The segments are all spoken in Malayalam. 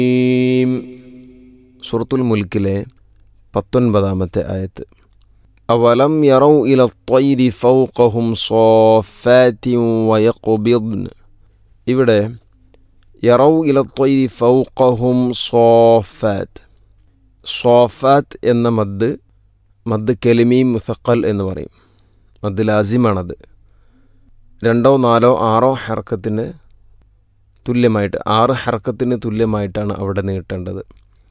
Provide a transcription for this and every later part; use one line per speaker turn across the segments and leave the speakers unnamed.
സുറത്തുൽ മുൽക്കിലെ പത്തൊൻപതാമത്തെ ആയത്ത് അവലം യറൗ ഇല ത്വൈരി ഫൗഖഹും സോഫാത്തിൻ വയഖ്ബിദ്ൻ ഇവിടെ യറൗ ഇല ത്വൈരി ഫൗഖഹും സോഫാത്ത് സോഫാത്ത് എന്ന മദ് മദ് കെലിമീം മുസക്കൽ എന്ന് പറയും മദ് ലാസിമാണത് രണ്ടോ നാലോ ആറോ ഹർക്കത്തിന് തുല്യമായിട്ട് ആറ് ഹർക്കത്തിന് തുല്യമായിട്ടാണ് അവിടെ നീട്ടേണ്ടത്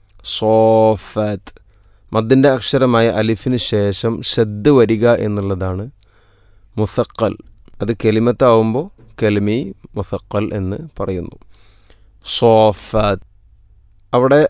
സോഫാത്ത് മദ്ദിൻ്റെ അക്ഷരമായ അലിഫിന് ശേഷം ഷദ് വരിക എന്നുള്ളതാണ് മുസക്കൽ അത് കെലിമത്താവുമ്പോൾ കെലിമി മുസക്കൽ എന്ന് പറയുന്നു സോഫാത്ത് അവിടെ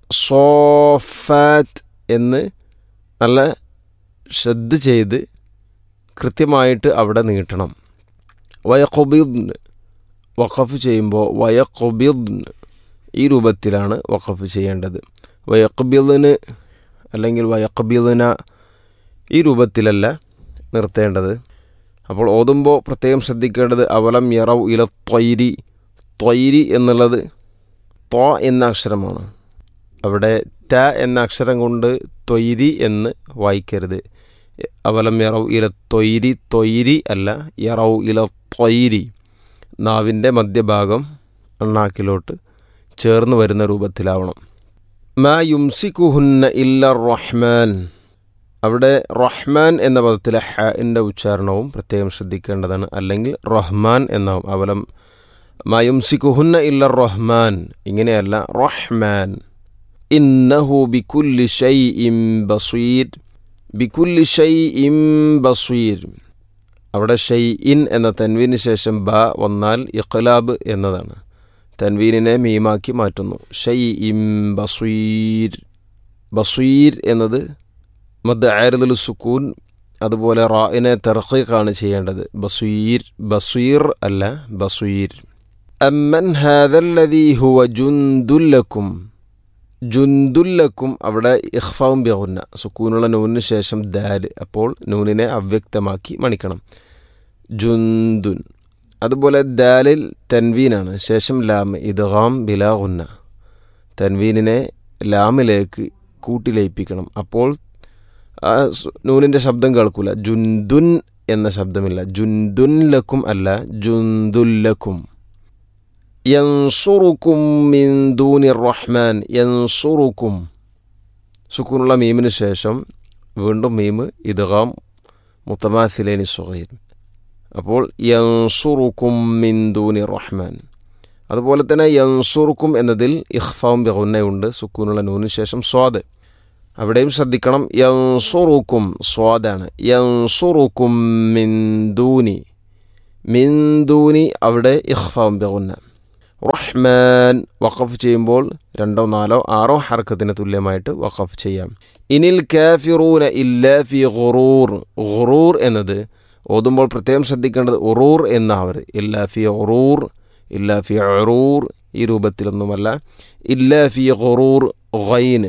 സോഫാത്ത് എന്ന് നല്ല ശ്രദ്ധ ചെയ്ത് കൃത്യമായിട്ട് അവിടെ നീട്ടണം വയഖുബിദ്ന് വഖഫ് ചെയ്യുമ്പോൾ വയഖുബിദ്ന് ഈ രൂപത്തിലാണ് വഖഫ് ചെയ്യേണ്ടത് വയഖബിദിന് അല്ലെങ്കിൽ വയഖബിദിന ഈ രൂപത്തിലല്ല നിർത്തേണ്ടത് അപ്പോൾ ഓതുമ്പോൾ പ്രത്യേകം ശ്രദ്ധിക്കേണ്ടത് അവലം യറവ് ഇല ത്വൈരി ത്വൈരി എന്നുള്ളത് ത്വ എന്ന അക്ഷരമാണ് അവിടെ ത എന്ന അക്ഷരം കൊണ്ട് ത്വൈരി എന്ന് വായിക്കരുത് അവലം യറവ് ഇല ത്വൈരി ത്വൈരി അല്ല യറവ് ഇല ത്വൈരി നാവിൻ്റെ മധ്യഭാഗം അണ്ണാക്കിലോട്ട് ചേർന്ന് വരുന്ന രൂപത്തിലാവണം മാ യുംസിക്കുഹുന്ന ഇല്ല റഹ്മാൻ അവിടെ റഹ്മാൻ എന്ന പദത്തിലെ ഹാൻ്റെ ഉച്ചാരണവും പ്രത്യേകം ശ്രദ്ധിക്കേണ്ടതാണ് അല്ലെങ്കിൽ റഹ്മാൻ എന്നാവും അവലം മാ യുംസിക്കുഹുന്ന ഇല്ല റഹ്മാൻ ഇങ്ങനെയല്ല റഹ്മാൻ ഇന്നഹു ബിക്കുല്ലി ഷൈ ഇം ബസീർ ബിക്കുല്ലി ഷൈ ഇം ബസീർ അവിടെ ഷൈ ഇൻ എന്ന തൻവീന് ശേഷം ബ വന്നാൽ ഇഖ്ലാബ് എന്നതാണ് തൻവീനിനെ മീമാക്കി മാറ്റുന്നു ഷൈ ഇം ബസീർ ബസീർ എന്നത് മദ് ആരുദുൽ സുക്കൂൻ അതുപോലെ റായിനെ തെർഖീഖാണ് ചെയ്യേണ്ടത് ബസീർ ബസീർ അല്ല ബസീർ അമ്മൻ ഹാദല്ലദീ ഹുവ ജുന്ദുല്ലക്കും ജുന്ദുല്ലക്കും അവിടെ ഇഖ്ഫാവും ബിഹുന്ന സുക്കൂനുള്ള നൂനിന് ശേഷം ദാല് അപ്പോൾ നൂനിനെ അവ്യക്തമാക്കി മണിക്കണം ജുന്ദുൻ അതുപോലെ ദാലിൽ തൻവീനാണ് ശേഷം ലാം ഇദ്ഗാം ബിലാഹുന്ന തൻവീനിനെ ലാമിലേക്ക് കൂട്ടിലയിപ്പിക്കണം അപ്പോൾ ആ നൂനിൻ്റെ ശബ്ദം കേൾക്കൂല ജുന്ദുൻ എന്ന ശബ്ദമില്ല ജുന്ദുൻ ലക്കും അല്ല ജുന്ദുല്ലക്കും യൻസുറുക്കും മിൻ ദൂനി റഹ്മാൻ യൻസുറുക്കും സുക്കൂനുള്ള മീമിന് ശേഷം വീണ്ടും മീമ് ഇദ്ഗാം മുത്തമാസിലേനി സുഹൈർ അപ്പോൾ യൻസുറുക്കും മിൻ ദൂനി റഹ്മാൻ അതുപോലെ തന്നെ യൻസുറുക്കും എന്നതിൽ ഇഖ്ഫാം ബിഹുന്നയുണ്ട് സുക്കൂനുള്ള നൂനിന് ശേഷം സ്വാദ് അവിടെയും ശ്രദ്ധിക്കണം യൻസുറുക്കും സ്വാദാണ് യൻസുറുക്കും മിൻ ദൂനി മിൻ ദൂനി അവിടെ ഇഖ്ഫാം ബിഹുന്ന റഹ്മാൻ വഖഫ് ചെയ്യുമ്പോൾ രണ്ടോ നാലോ ആറോ ഹർക്കത്തിന് തുല്യമായിട്ട് വഖഫ് ചെയ്യാം ഇനിൽ കാഫിറൂന ഇല്ല ഫി ഖുറൂർ ഖുറൂർ എന്നത് ഓതുമ്പോൾ പ്രത്യേകം ശ്രദ്ധിക്കേണ്ടത് ഉറൂർ എന്നാവർ ഇല്ല ഫി ഉറൂർ ഇല്ല ഫി ഉറൂർ ഈ രൂപത്തിലൊന്നുമല്ല ഇല്ല ഫി ഖുറൂർ ഗൈന്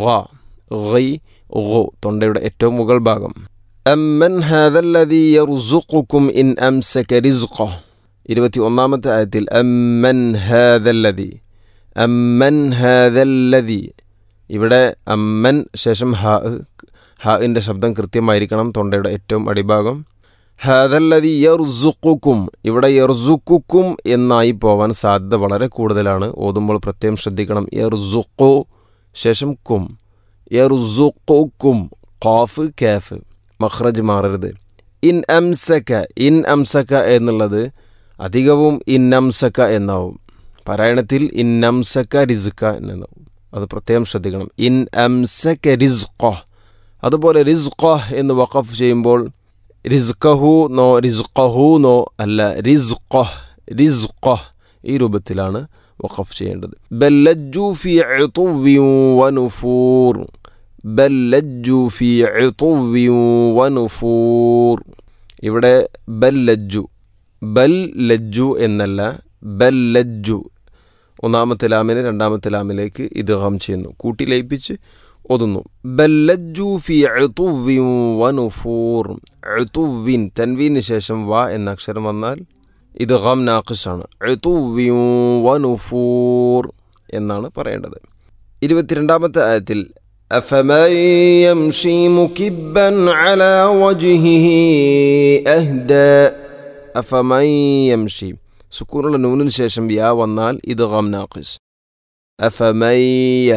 ഗൈ ഗോ തൊണ്ടയുടെ ഏറ്റവും മുകൾ ഭാഗം അമ്മൻ ഹാദല്ലദീ യർസുഖുക്കും ഇൻ അംസക റിസ്ഖഹ് ഇരുപത്തി ഒന്നാമത്തെ ആയത്തിൽ അമ്മൻ ഹാദല്ലതി അമ്മൻ ഹാദല്ലതി ഇവിടെ അമ്മൻ ശേഷം ഹ ഹാഇൻ്റെ ശബ്ദം കൃത്യമായിരിക്കണം തൊണ്ടയുടെ ഏറ്റവും അടിഭാഗം ഹാദല്ലതി യർസുക്കും ഇവിടെ യർസുക്കും എന്നായി പോവാൻ സാധ്യത വളരെ കൂടുതലാണ് ഓതുമ്പോൾ പ്രത്യേകം ശ്രദ്ധിക്കണം യർസുക്കു ശേഷം കും യർസുക്കും ഖാഫ് കാഫ് മഖ്റജ് മാറരുത് ഇൻ അംസക ഇൻ അംസക എന്നുള്ളത് അധികവും ഇന്നംസക്ക എന്നാവും പാരായണത്തിൽ ഇന്നംസക്ക റിസ്ക്ക എന്നാവും അത് പ്രത്യേകം ശ്രദ്ധിക്കണം ഇൻ അംസക്ക റിസ്ഖ അതുപോലെ റിസ്ഖ എന്ന് വഖഫ് ചെയ്യുമ്പോൾ റിസ്ഖഹു നോ റിസ്ഖഹു നോ അല്ല റിസ്ഖ റിസ്ഖ ഈ രൂപത്തിലാണ് വഖഫ് ചെയ്യേണ്ടത് ബല്ലജ്ജു ഫി ഉതുവ്വിൻ വനുഫൂർ ബല്ലജ്ജു ഫി ഉതുവ്വിൻ വനുഫൂർ ഇവിടെ ബല്ലജ്ജു ബൽ ലജ്ജു എന്നല്ല ബൽ ലജ്ജു ഒന്നാമത്തെ ലാമിനെ രണ്ടാമത്തെ ലാമിലേക്ക് ഇദ്ഗാം ചെയ്യുന്നു കൂട്ടി ലയിപ്പിച്ച് ഓതുന്നു ബല്ലജ്ജു ഫി ഉതുവ്വിൻ വനുഫൂർ ഉതുവ്വിൻ തൻവീന് ശേഷം വ എന്ന അക്ഷരം വന്നാൽ ഇദ്ഗാം നാഖിസാണ് ഉതുവ്വിൻ വനുഫൂർ എന്നാണ് പറയേണ്ടത് ഇരുപത്തിരണ്ടാമത്തെ ആയത്തിൽ أفمن يمشي مكبا على وجهه أهدى أفمن يمشي സുക്കൂനുള്ള നൂനിന് ശേഷം യാ വന്നാൽ ഇത് ഗം നാഖിസ് അഫമയ്യ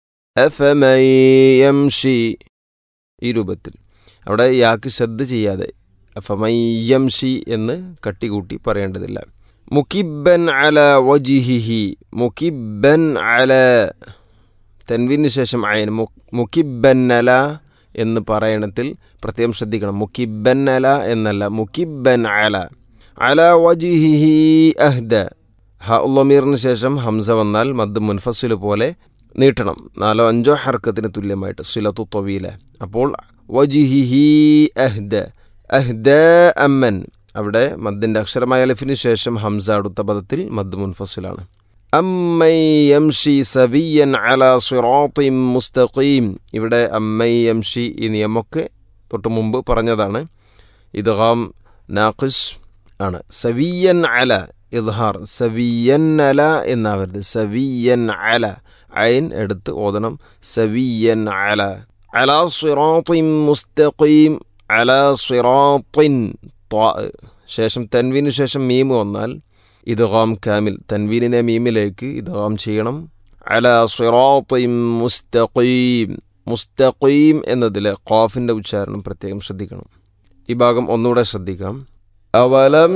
അഫമയ്യംഷി ഈ രൂപത്തിൽ അവിടെ യാക്ക് ശ്രദ്ധ ചെയ്യാതെ അഫമയ്യംഷി എന്ന് കട്ടികൂട്ടി പറയേണ്ടതില്ല മുക്കിബൻ അല വജിഹിഹി മുക്കിബൻ അല തെൻവിന് ശേഷം അയൻ മുക്കിബൻ അല എന്ന് പറയണത്തിൽ പ്രത്യേകം ശ്രദ്ധിക്കണം മുക്കിബൻ അല എന്നല്ല മുക്കിബൻ അല അല വജിഹിഹി അഹ്ദ ഹ ഉള്ളമീറിന് ശേഷം ഹംസ വന്നാൽ മദ് മുൻഫസിൽ പോലെ നീട്ടണം നാലോ അഞ്ചോ ഹർക്കത്തിന് തുല്യമായിട്ട് സുലത്തു തൊവീല അപ്പോൾ വജിഹിഹി അഹ്ദ അഹ്ദ അമ്മൻ അവിടെ മദ്ദിൻ്റെ അക്ഷരമായ അലിഫിന് ശേഷം ഹംസ അടുത്ത പദത്തിൽ മദ് മുൻഫസിലാണ് അമ്മൈ യംഷി സവിയൻ അല സിറാത്തിം മുസ്തഖീം ഇവിടെ അമ്മൈ യംഷി ഈ നിയമമൊക്കെ തൊട്ട് മുമ്പ് പറഞ്ഞതാണ് ഇദ്ഗാം നാഖിസ് ആണ് സവിയൻ അല ഇദ്ഹാർ സവിയൻ അല എന്നാവരുത് സവിയൻ അല അയൻ എടുത്ത് ഓതണം സവിയൻ അല അല സിറാത്തിൻ മുസ്തഖീം അല സിറാത്തിൻ ത്വാ ശേഷം തൻവീന് ശേഷം മീം വന്നാൽ ഇദ്ഗാം കാമിൽ തൻവീനിനെ മീമിലേക്ക് ഇദ്ഗാം ചെയ്യണം അല സിറാത്തിൻ മുസ്തഖീം മുസ്തഖീം എന്നതിലെ ഖാഫിൻ്റെ ഉച്ചാരണം പ്രത്യേകം ശ്രദ്ധിക്കണം ഈ ഭാഗം ഒന്നുകൂടെ ശ്രദ്ധിക്കാം അവലം